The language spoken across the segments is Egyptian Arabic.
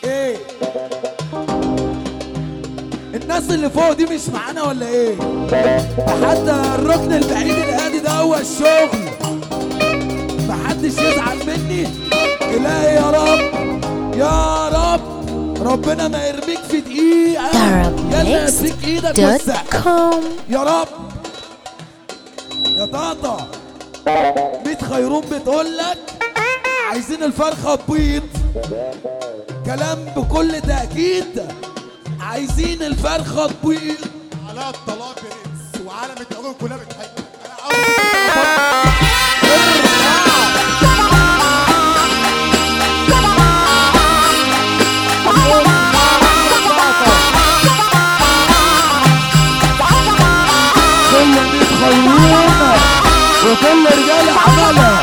ايه الناس اللي فوق دي مش معانا ولا ايه حتى الركن البعيد الهادي ده هو الشغل محدش يزعل مني الهي يا رب يا رب ربنا ما يرميك في دقيقة يلا يمسك ايدك وسع Arabmix.com يا رب يا طاطا ميت خيرون بتقول لك عايزين الفرخة تبيض كلام بكل تأكيد عايزين الفرخة تبيض علاء الطلاق برنس وعالم التعاون كلها بتحبك انا عاوز كل ميت خيرون وكل رجال عملها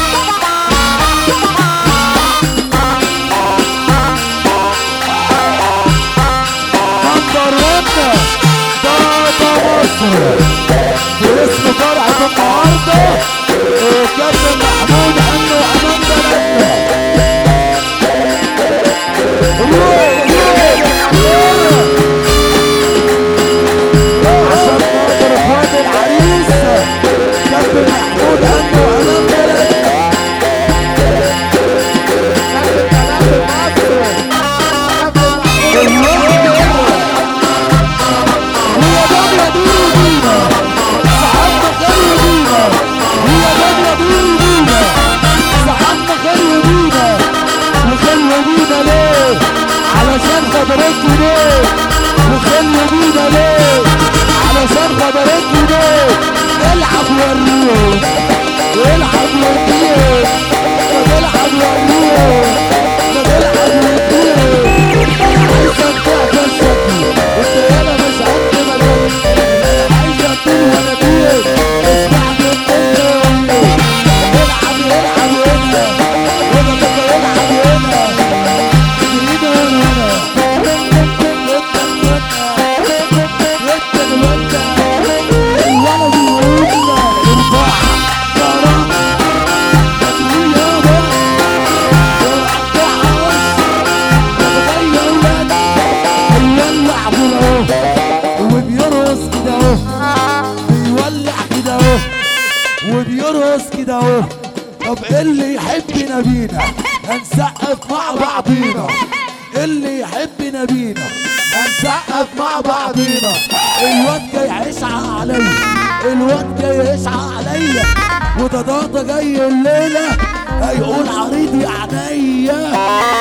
نمبر 1 طاطا مصر باسم فرحة النهارده الكابتن محمود عنه وامام بلدنا عشان خاطر اخوات العريس كابتن محمود عنه وامام بلدنا هي دنيا دور بينا سعادنا خير بينا هي دنيا دور بينا سعادنا خير بينا وخلوا بينا ليه علشان خاطركوا ليه وخلوا بينا ليه علشان خاطركوا ليه العب وريهم العب وريهم طب العب وريهم طب العب وريهم عايزك تعمل شكلي انت يالا مش قد ما جيت عايزك تقول وانا بيك اسمعني انت العب العب هنا وانا بقى العب هنا جديد هنا وبيرقص كده اهو بيولع كده اهو وبيرقص كده اهو طب اللي يحب نبينا هنسقف مع بعضينا اللي يحب نبينا هنسقف مع بعضينا الواد جاي يشعى عليا الواد جاي يشعى عليا وده ضغطة جاي الليلة هيقول عريض يا عينيا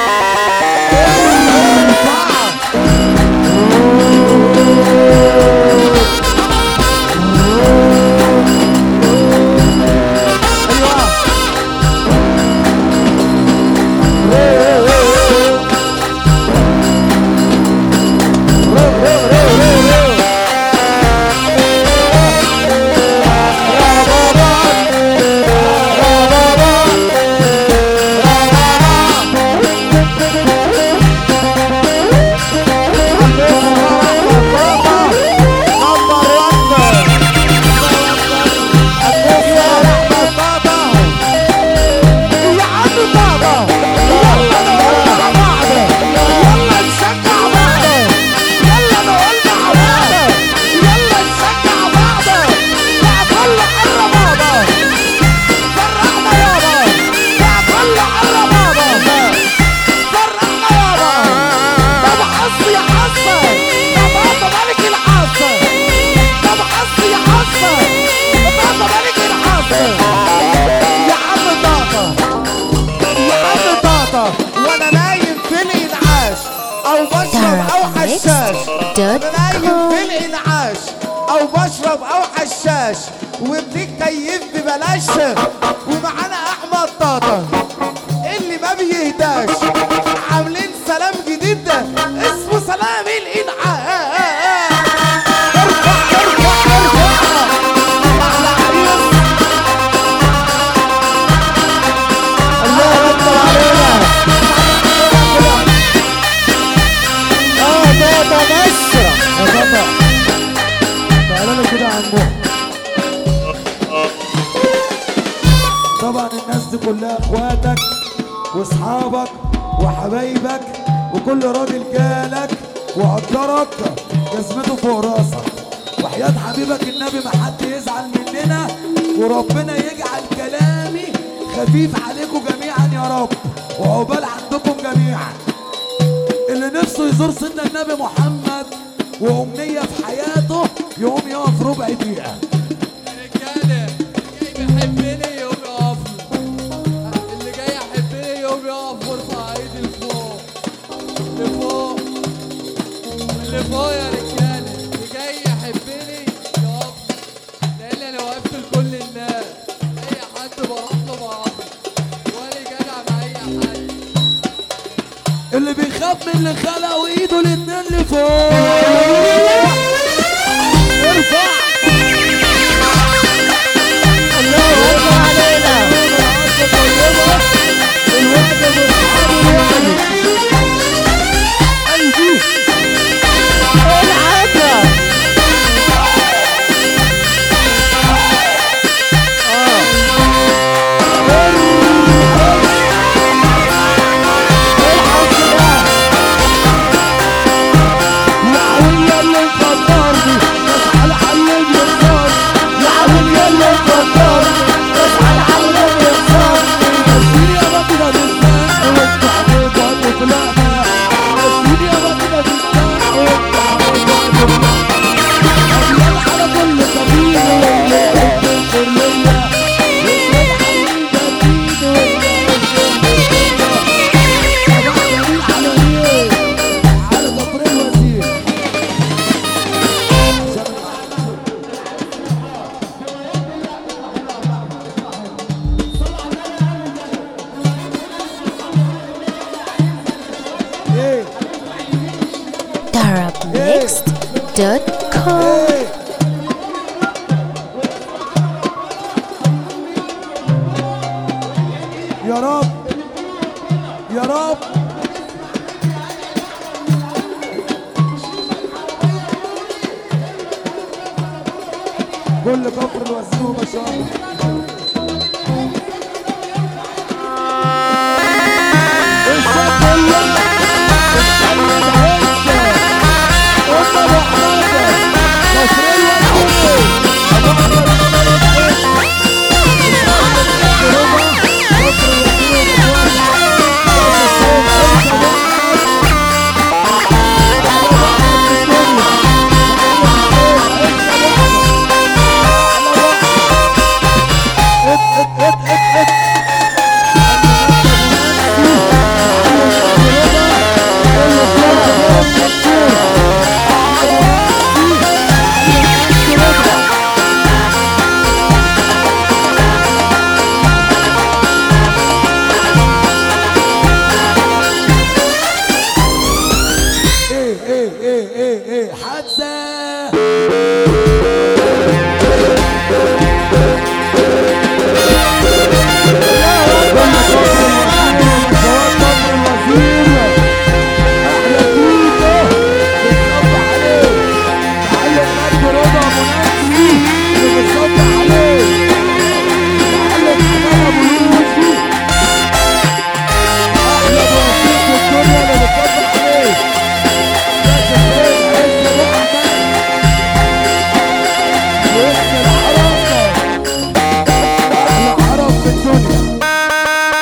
وانا نايم في الانعاش او بشرب او حشاش وانا نايم في الانعاش او بشرب او حشاش وبنتكيف ببلاش ومعانا احمد طاطا اللي ما بيهداش عاملين سلام جديد ده اسمه سلام الانعاش ارفع ارفع ارفع احلى عريس الله اكبر علينا اه طاطا مصر يا بابا تعالى لي كده يا عمو طبعا الناس دي كلها اخواتك واصحابك وحبايبك وكل راجل جالك وقدرك جزمته فوق راسك وحياة حبيبك النبي ما حد يزعل مننا وربنا يجعل كلامي خفيف عليكم جميعا يا رب وعقبال عندكم جميعا اللي نفسه يزور سيدنا النبي محمد وأمنية في حياته يقوم يقف ربع دقيقة رجاله جاي بيحبني يقوم يقف اللي جاي يحبني يقوم يقف وارفع ايدي لفوق لفوق اللي فوق يا رجاله اللي جاي يحبني يقف لان انا وقفت لكل الناس اي حد بروح له بقف ولا جدع مع اي حد اللي بيخاف من اللي خلق وايده الاتنين لفوق ارفع الله أكبر علينا العافية العوية اللي مفكرني بسأل على اللي بيختارني العوية اللي مفكرني بسأل على اللي بيختارني نسيني يا بطلة بالساق وانت عليك وانت فلانا نسيني يا بطلة بالساق وانت عليك وانت فلانا أبيض على كل سبيل واللي يحب الحرية واسود على الجديد واللي يحب الحرية صباح جميل على ايه على كفر الوزير ايه Darabmixed.com ايه يا رب يا رب كل كفر الوزير وما شاء الله الصف الله السيد عيسى أم أبو حمادة كفر الوزير أبو أحمد محمد ايه ايه ايه ايه ايه حادثة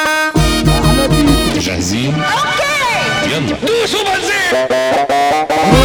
جاهزين؟ يلا دوسوا بنزين